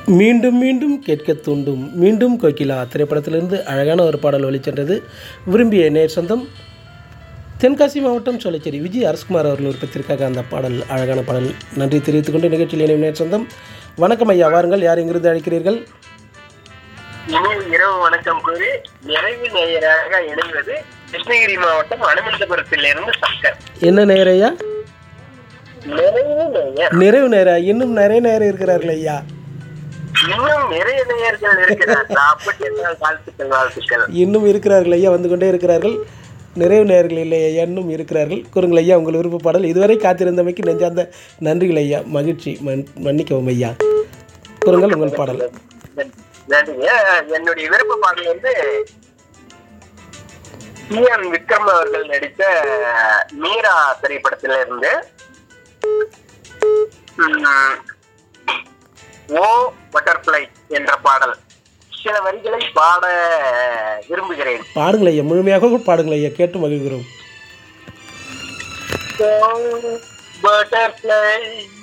மீண்டும் மீண்டும் கேட்க தூண்டும் மீண்டும் கோகிலா திரைப்படத்திலிருந்து அழகான ஒரு பாடல் ஒளிச்சென்றது விரும்பிய நேர் சொந்தம் தென்காசி மாவட்டம் சோலைச்சேரி விஜய் அரசுகுமார் அவர்கள் விருப்பத்திற்காக அந்த பாடல் அழகான பாடல் நன்றி தெரிவித்துக் கொண்டு நிகழ்ச்சியில் இணையும் நேர் சொந்தம் வணக்கம் ஐயா வாருங்கள் யார் எங்கிருந்து அழைக்கிறீர்கள் இனிய இரவு வணக்கம் கூறி நிறைவு நேயராக இணைவது கிருஷ்ணகிரி மாவட்டம் அனுமந்தபுரத்திலிருந்து சங்கர் என்ன நேர் ஐயா நிறைவு நேயர் நிறைவு நேரா இன்னும் நிறைய நேரம் இருக்கிறார்கள் ஐயா இன்னும் நிறைய நேயர்கள் இருக்கிறார் அப்படி என்றால் வாழ்த்துக்கள் வாழ்த்துக்கள் இன்னும் இருக்கிறார்கள் ஐயா வந்து கொண்டே இருக்கிறார்கள் நிறைவு நேர்கள் இல்லை ஐயா இன்னும் இருக்கிறார்கள் கூறுங்கள் ஐயா உங்கள் விருப்ப பாடல் இதுவரை காத்திருந்தமைக்கு நெஞ்சார்ந்த நன்றிகள் ஐயா மகிழ்ச்சி மன் மன்னிக்கவும் ஐயா கூறுங்கள் உங்கள் பாடல் நன்றிங்க என்னுடைய விருப்ப பாடல் வந்து டி என் விக்ரம் அவர்கள் நடித்த மீரா திரைப்படத்திலிருந்து உம், ஓ பட்டர்ஃப்ளை என்ற பாடல் சில வரிகளை பாட விரும்புகிறேன் பாடுங்கள் ஐயா முழுமையாக பாடுங்கள் ஐயா கேட்டு மகிழ்கிறோம் butterfly